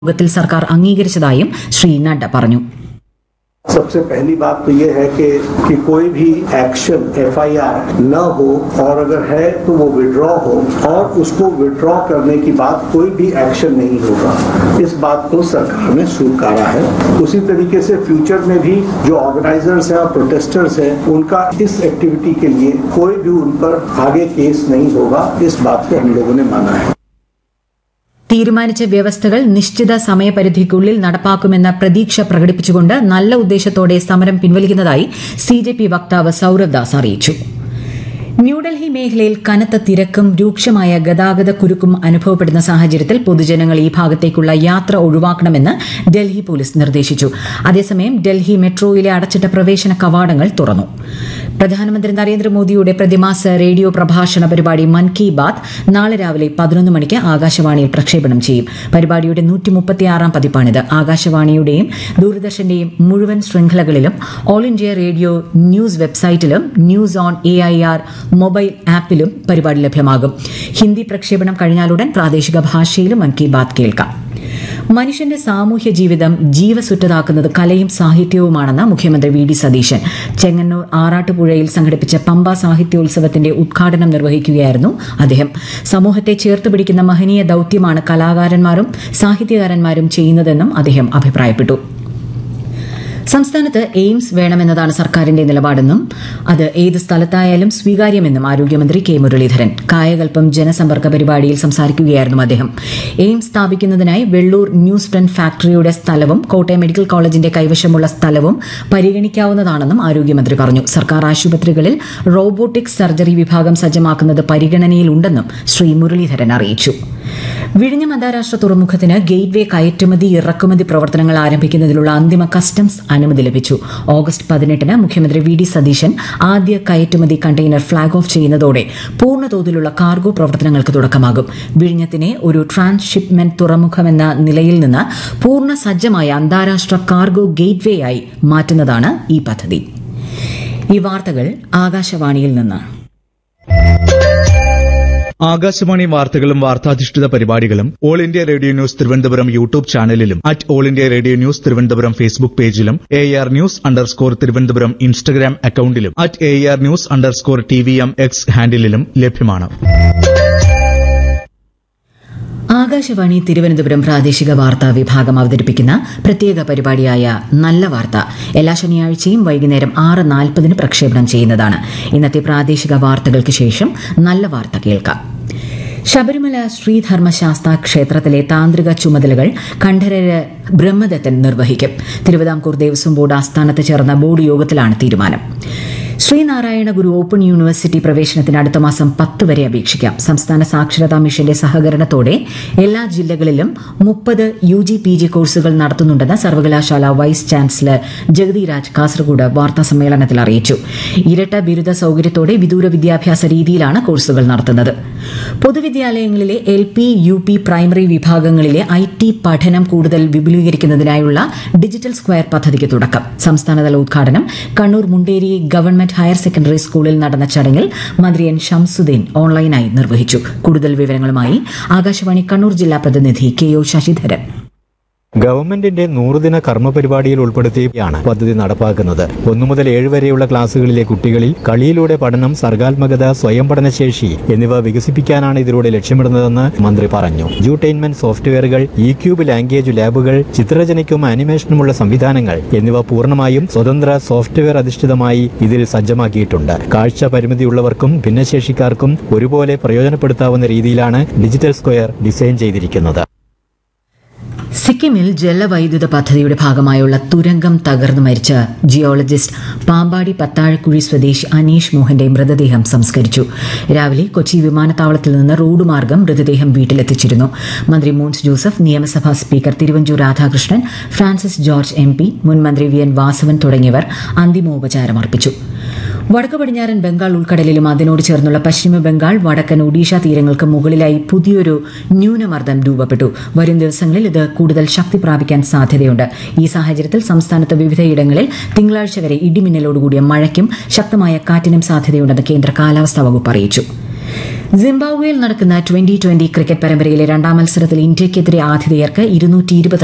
യോഗത്തിൽ സർക്കാർ അംഗീകരിച്ചതായും ശ്രീ നഡ്ഡ പറഞ്ഞു सबसे पहली बात तो ये है कि कि कोई भी एक्शन एफआईआर न हो और अगर है तो वो विड्रॉ हो और उसको विड्रॉ करने की बाद कोई भी एक्शन नहीं होगा इस बात को सरकार ने स्वीकारा है उसी तरीके से फ्यूचर में भी जो ऑर्गेनाइजर्स हैं और प्रोटेस्टर्स हैं उनका इस एक्टिविटी के लिए कोई भी उन पर आगे केस नहीं होगा इस बात को हम लोगों ने माना है തീരുമാനിച്ച വ്യവസ്ഥകൾ നിശ്ചിത സമയപരിധിക്കുള്ളിൽ നടപ്പാക്കുമെന്ന പ്രതീക്ഷ പ്രകടിപ്പിച്ചുകൊണ്ട് നല്ല ഉദ്ദേശത്തോടെ സമരം പിൻവലിക്കുന്നതായി സി ജെ പി വക്താവ് സൌരവ് ദാസ് അറിയിച്ചു ന്യൂഡൽഹി മേഖലയിൽ കനത്ത തിരക്കും രൂക്ഷമായ ഗതാഗത കുരുക്കും അനുഭവപ്പെടുന്ന സാഹചര്യത്തിൽ പൊതുജനങ്ങൾ ഈ ഭാഗത്തേക്കുള്ള യാത്ര ഒഴിവാക്കണമെന്ന് ഡൽഹി പോലീസ് നിർദ്ദേശിച്ചു അതേസമയം ഡൽഹി മെട്രോയിലെ അടച്ചിട്ട പ്രവേശന കവാടങ്ങൾ തുറന്നു പ്രധാനമന്ത്രി നരേന്ദ്രമോദിയുടെ പ്രതിമാസ റേഡിയോ പ്രഭാഷണ പരിപാടി മൻ കി ബാത് നാളെ രാവിലെ പതിനൊന്ന് മണിക്ക് ആകാശവാണിയിൽ പ്രക്ഷേപണം ചെയ്യും പരിപാടിയുടെ നൂറ്റി മുപ്പത്തിയാറാം പതിപ്പാണിത് ആകാശവാണിയുടെയും ദൂരദർശന്റെയും മുഴുവൻ ശൃംഖലകളിലും ഓൾ ഇന്ത്യ റേഡിയോ ന്യൂസ് വെബ്സൈറ്റിലും news on A I R mobile ആപ്പിലും പരിപാടി ലഭ്യമാകും ഹിന്ദി പ്രക്ഷേപണം കഴിഞ്ഞാലുടൻ പ്രാദേശിക ഭാഷയിലും മൻ കി ബാത് കേൾക്കാം മനുഷ്യന്റെ സാമൂഹ്യ ജീവിതം ജീവസുറ്റതാക്കുന്നത് കലയും സാഹിത്യവുമാണെന്ന് മുഖ്യമന്ത്രി വി ഡി സതീശൻ ചെങ്ങന്നൂർ ആറാട്ടുപുഴയിൽ സംഘടിപ്പിച്ച പമ്പ സാഹിത്യോത്സവത്തിന്റെ ഉദ്ഘാടനം നിർവഹിക്കുകയായിരുന്നു അദ്ദേഹം സമൂഹത്തെ ചേർത്ത് പിടിക്കുന്ന മഹനീയ ദൌത്യമാണ് കലാകാരന്മാരും സാഹിത്യകാരന്മാരും ചെയ്യുന്നതെന്നും അദ്ദേഹം അഭിപ്രായപ്പെട്ടു സംസ്ഥാനത്ത് എയിംസ് വേണമെന്നതാണ് സർക്കാരിന്റെ നിലപാടെന്നും അത് ഏത് സ്ഥലത്തായാലും സ്വീകാര്യമെന്നും ആരോഗ്യമന്ത്രി കെ മുരളീധരൻ കായകൽപ്പം ജനസമ്പർക്ക പരിപാടിയിൽ സംസാരിക്കുകയായിരുന്നു അദ്ദേഹം എയിംസ് സ്ഥാപിക്കുന്നതിനായി വെള്ളൂർ ന്യൂസ് പ്രിന്റ് ഫാക്ടറിയുടെ സ്ഥലവും കോട്ടയം മെഡിക്കൽ കോളേജിന്റെ കൈവശമുള്ള സ്ഥലവും പരിഗണിക്കാവുന്നതാണെന്നും ആരോഗ്യമന്ത്രി പറഞ്ഞു സർക്കാർ ആശുപത്രികളിൽ റോബോട്ടിക് സർജറി വിഭാഗം സജ്ജമാക്കുന്നത് പരിഗണനയിലുണ്ടെന്നും ശ്രീ മുരളീധരൻ അറിയിച്ചു വിഴിഞ്ഞം അന്താരാഷ്ട്ര തുറമുഖത്തിന് ഗേറ്റ്വേ കയറ്റുമതി ഇറക്കുമതി പ്രവർത്തനങ്ങൾ ആരംഭിക്കുന്നതിനുള്ള അന്തിമ കസ്റ്റംസ് അനുമതി ലഭിച്ചു ഓഗസ്റ്റ് പതിനെട്ടിന് മുഖ്യമന്ത്രി വി ഡി സതീശൻ ആദ്യ കയറ്റുമതി കണ്ടെയ്നർ ഫ്ളാഗ് ഓഫ് ചെയ്യുന്നതോടെ പൂർണ്ണതോതിലുള്ള കാർഗോ പ്രവർത്തനങ്ങൾക്ക് തുടക്കമാകും വിഴിഞ്ഞത്തിനെ ഒരു ട്രാൻസ്ഷിപ്മെന്റ് തുറമുഖമെന്ന നിലയിൽ നിന്ന് പൂർണ്ണ സജ്ജമായ അന്താരാഷ്ട്ര കാർഗോ ഗേറ്റ്വേ ആയി മാറ്റുന്നതാണ് ഈ പദ്ധതി ഈ വാർത്തകൾ ആകാശവാണിയിൽ നിന്ന് ആകാശവാണി വാർത്തകളും വാർത്താധിഷ്ഠിത പരിപാടികളും all India radio news Thiruvananthapuram YouTube ചാനലിലും at all India radio news Thiruvananthapuram Facebook പേജിലും A R news underscore Thiruvananthapuram Instagram അക്കൌണ്ടിലും at A R news underscore T V M X ഹാൻഡിലും ലഭ്യമാണ് ആകാശവാണി തിരുവനന്തപുരം പ്രാദേശിക വാർത്താ വിഭാഗം അവതരിപ്പിക്കുന്ന പ്രത്യേക പരിപാടിയായ നല്ല വാർത്ത എല്ലാ ശനിയാഴ്ചയും വൈകുന്നേരം ആറ് നാൽപ്പതിന് പ്രക്ഷേപണം ചെയ്യുന്നതാണ് ഇന്നത്തെ പ്രാദേശിക വാർത്തകൾക്ക് ശേഷം നല്ല വാർത്ത കേൾക്കാം ശബരിമല ശ്രീധർമ്മശാസ്ത ക്ഷേത്രത്തിലെ താന്ത്രിക ചുമതലകൾ കണ്ഠരര് ബ്രഹ്മദത്തൻ നിർവഹിക്കും തിരുവിതാംകൂർ ദേവസ്വം ബോർഡ് ആസ്ഥാനത്ത് ചേർന്ന ബോർഡ് യോഗത്തിലാണ് തീരുമാനം ശ്രീനാരായണ ഗുരു ഓപ്പൺ യൂണിവേഴ്സിറ്റി പ്രവേശനത്തിന് അടുത്ത മാസം പത്ത് വരെ അപേക്ഷിക്കാം സംസ്ഥാന സാക്ഷരതാ മിഷന്റെ സഹകരണത്തോടെ എല്ലാ ജില്ലകളിലും മുപ്പത് യു ജി പി ജി കോഴ്സുകൾ നടത്തുന്നുണ്ടെന്ന് സർവകലാശാല വൈസ് ചാൻസലർ ജഗതി രാജ് കാസർഗോഡ് വാർത്താ സമ്മേളനത്തിൽ അറിയിച്ചു ഇരട്ട ബിരുദ സൌകര്യത്തോടെ വിദൂര വിദ്യാഭ്യാസ രീതിയിലാണ് കോഴ്സുകൾ നടത്തുന്നത് പൊതുവിദ്യാലയങ്ങളിലെ L P U P primary വിഭാഗങ്ങളിലെ ഐ ടി പഠനം കൂടുതൽ വിപുലീകരിക്കുന്നതിനായുള്ള ഡിജിറ്റൽ സ്ക്വയർ പദ്ധതിക്ക് തുടക്കം സംസ്ഥാനതല ഉദ്ഘാടനം Kannur Munderi government higher secondary സ്കൂളിൽ നടന്ന ചടങ്ങിൽ മന്ത്രി എൻ ഷംസുദ്ദീൻ ഓൺലൈനായി നിർവഹിച്ചു കൂടുതൽ വിവരങ്ങളുമായി ആകാശവാണി കണ്ണൂർ ജില്ലാ പ്രതിനിധി കെ ഒ ശശിധരൻ ഗവൺമെന്റിന്റെ നൂറുദിന കർമ്മ പരിപാടിയിൽ ഉൾപ്പെടുത്തിയാണ് പദ്ധതി നടപ്പാക്കുന്നത് ഒന്നു മുതൽ ഏഴ് വരെയുള്ള ക്ലാസുകളിലെ കുട്ടികളിൽ കളിയിലൂടെ പഠനം സർഗാത്മകത സ്വയം പഠനശേഷി എന്നിവ വികസിപ്പിക്കാനാണ് ഇതിലൂടെ ലക്ഷ്യമിടുന്നതെന്ന് മന്ത്രി പറഞ്ഞു ജൂട്ടൈൻമെന്റ് സോഫ്റ്റ്വെയറുകൾ ഇ ക്യൂബ് ലാംഗ്വേജ് ലാബുകൾ ചിത്രരചനയ്ക്കും ആനിമേഷനുമുള്ള സംവിധാനങ്ങൾ എന്നിവ പൂർണ്ണമായും സ്വതന്ത്ര സോഫ്റ്റ്വെയർ അധിഷ്ഠിതമായി ഇതിൽ സജ്ജമാക്കിയിട്ടുണ്ട് കാഴ്ച പരിമിതിയുള്ളവർക്കും ഭിന്നശേഷിക്കാർക്കും ഒരുപോലെ പ്രയോജനപ്പെടുത്താവുന്ന രീതിയിലാണ് ഡിജിറ്റൽ സ്ക്വയർ ഡിസൈൻ ചെയ്തിരിക്കുന്നത് സിക്കിമിൽ ജലവൈദ്യുത പദ്ധതിയുടെ ഭാഗമായുള്ള തുരങ്കം തകർന്നു മരിച്ച ജിയോളജിസ്റ്റ് പാമ്പാടി പത്താഴക്കുഴി സ്വദേശി അനീഷ് മോഹന്റെ മൃതദേഹം സംസ്കരിച്ചു രാവിലെ കൊച്ചി വിമാനത്താവളത്തിൽ നിന്ന് റോഡ് മാർഗം മൃതദേഹം വീട്ടിലെത്തിച്ചിരുന്നു മന്ത്രി മോൻസ് ജോസഫ് നിയമസഭാ speaker Thiruvanchoor Radhakrishnan Francis George M P മുൻ മന്ത്രി വി എൻ വാസവൻ തുടങ്ങിയവർ അന്തിമോപചാരം അർപ്പിച്ചു വടക്ക് പടിഞ്ഞാറൻ ബംഗാൾ ഉൾക്കടലിലും അതിനോട് ചേർന്നുള്ള പശ്ചിമ ബംഗാൾ വടക്കൻ ഒഡീഷ തീരങ്ങൾക്ക് മുകളിലായി പുതിയൊരു ന്യൂനമർദ്ദം രൂപപ്പെട്ടു വരും ദിവസങ്ങളിൽ ഇത് കൂടുതൽ ശക്തി പ്രാപിക്കാൻ സാധ്യതയുണ്ട് ഈ സാഹചര്യത്തിൽ സംസ്ഥാനത്ത് വിവിധയിടങ്ങളിൽ തിങ്കളാഴ്ച വരെ ഇടിമിന്നലോടുകൂടിയ മഴയ്ക്കും ശക്തമായ കാറ്റിനും സാധ്യതയുണ്ടെന്ന് കേന്ദ്ര കാലാവസ്ഥാ വകുപ്പ് അറിയിച്ചു സിംബാബ്വേയിൽ നടക്കുന്ന ട്വന്റി ട്വന്റി ക്രിക്കറ്റ് പരമ്പരയിലെ രണ്ടാം മത്സരത്തിൽ ഇന്ത്യയ്ക്കെതിരെ ആതിഥേയർക്ക് ഇരുന്നൂറ്റി